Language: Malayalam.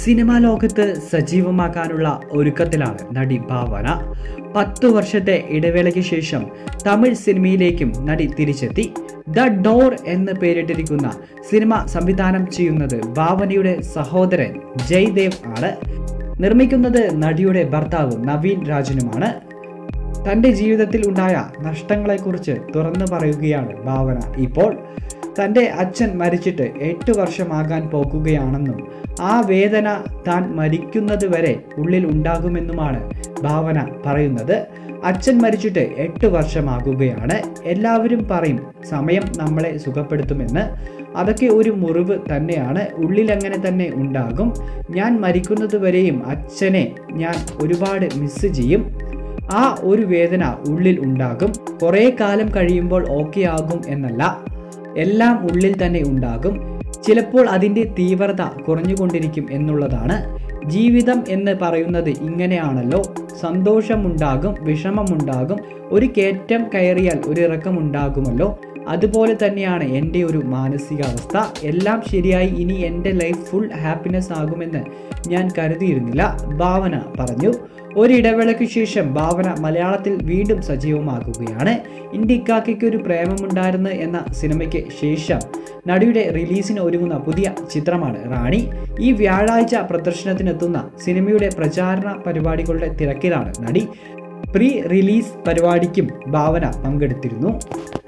സിനിമാ ലോകത്ത് സജീവമാക്കാനുള്ള ഒരുക്കത്തിലാണ് നടി ഭാവന പത്തു വർഷത്തെ ഇടവേളയ്ക്ക് ശേഷം തമിഴ് സിനിമയിലേക്കും നടി തിരിച്ചെത്തി ദ ഡോർ എന്ന് പേരിട്ടിരിക്കുന്ന സിനിമ സംവിധാനം ചെയ്യുന്നത് ഭാവനയുടെ സഹോദരൻ ജയ്ദേവ് ആണ് നിർമ്മിക്കുന്നത് നടിയുടെ ഭർത്താവ് നവീൻ രാജനുമാണ് തൻ്റെ ജീവിതത്തിൽ ഉണ്ടായ നഷ്ടങ്ങളെക്കുറിച്ച് തുറന്നു പറയുകയാണ് ഭാവന ഇപ്പോൾ തൻ്റെ അച്ഛൻ മരിച്ചിട്ട് എട്ട് വർഷമാകാൻ പോകുകയാണെന്നും ആ വേദന താൻ മരിക്കുന്നത് വരെ ഉള്ളിൽ ഉണ്ടാകുമെന്നുമാണ് ഭാവന പറയുന്നത് അച്ഛൻ മരിച്ചിട്ട് എട്ട് വർഷമാകുകയാണ് എല്ലാവരും പറയും സമയം നമ്മളെ സുഖപ്പെടുത്തുമെന്ന് അതൊക്കെ ഒരു മുറിവ് തന്നെയാണ് ഉള്ളിൽ അങ്ങനെ തന്നെ ഉണ്ടാകും ഞാൻ മരിക്കുന്നത് വരെയും അച്ഛനെ ഞാൻ ഒരുപാട് മിസ് ചെയ്യും ആ ഒരു വേദന ഉള്ളിൽ ഉണ്ടാകും കുറേ കാലം കഴിയുമ്പോൾ ഓക്കെ ആകും എന്നല്ല എല്ലാം ഉള്ളിൽ തന്നെ ഉണ്ടാകും ചിലപ്പോൾ അതിൻ്റെ തീവ്രത കുറഞ്ഞുകൊണ്ടിരിക്കും എന്നുള്ളതാണ് ജീവിതം എന്ന് പറയുന്നത് ഇങ്ങനെയാണല്ലോ സന്തോഷമുണ്ടാകും വിഷമമുണ്ടാകും ഒരു കയറ്റം കയറിയാൽ ഒരു ഇറക്കമുണ്ടാകുമല്ലോ അതുപോലെ തന്നെയാണ് എൻ്റെ ഒരു മാനസികാവസ്ഥ എല്ലാം ശരിയായി ഇനി എൻ്റെ ലൈഫ് ഫുൾ ഹാപ്പിനെസ് ആകുമെന്ന് ഞാൻ കരുതിയിരുന്നില്ല ഭാവന പറഞ്ഞു ഒരിടവേളയ്ക്ക് ശേഷം ഭാവന മലയാളത്തിൽ വീണ്ടും സജീവമാകുകയാണ് ഇന്ത്യക്കാക്കയ്ക്ക് ഒരു പ്രേമമുണ്ടായിരുന്നു എന്ന സിനിമയ്ക്ക് ശേഷം നടിയുടെ റിലീസിന് ഒരുങ്ങുന്ന പുതിയ ചിത്രമാണ് റാണി ഈ വ്യാഴാഴ്ച പ്രദർശനത്തിനെത്തുന്ന സിനിമയുടെ പ്രചാരണ പരിപാടികളുടെ തിരക്കിലാണ് നടി പ്രീ റിലീസ് പരിപാടിക്കും ഭാവന പങ്കെടുത്തിരുന്നു